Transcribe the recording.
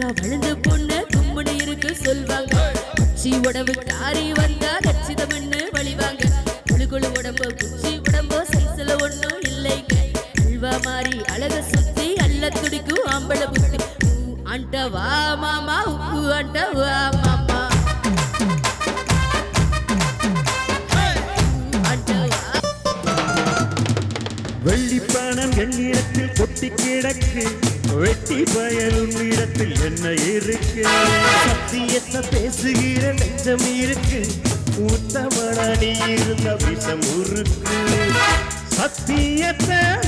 வளர்ந்த பொண்ணு கும்முனு இருக்கு சொல்வாங்க குச்சி உடம்பு காரி வந்தா கச்சிதம்னு வழிவாங்க குழு குழு உடம்பு குச்சி உடம்பு சைஸ்ல ஒண்ணும் இல்லைங்க அல்வா மாறி அழக சுத்தி அல்ல துடிக்கும் ஆம்பளை புத்தி ஊ அண்ட வா மாமா உப்பு அண்ட வா மாமா அண்ட வா வெள்ளிப்பணம் என்னிடத்தில் கொட்டி கிடக்கு வெட்டி பயல் உன்னிடத்தில் என்ன இருக்கு சத்தியத்தை பேசுகிற நெஞ்சம் இருக்கு உத்தமனா நீ இருந்த விஷம் உருக்கு சத்தியத்தை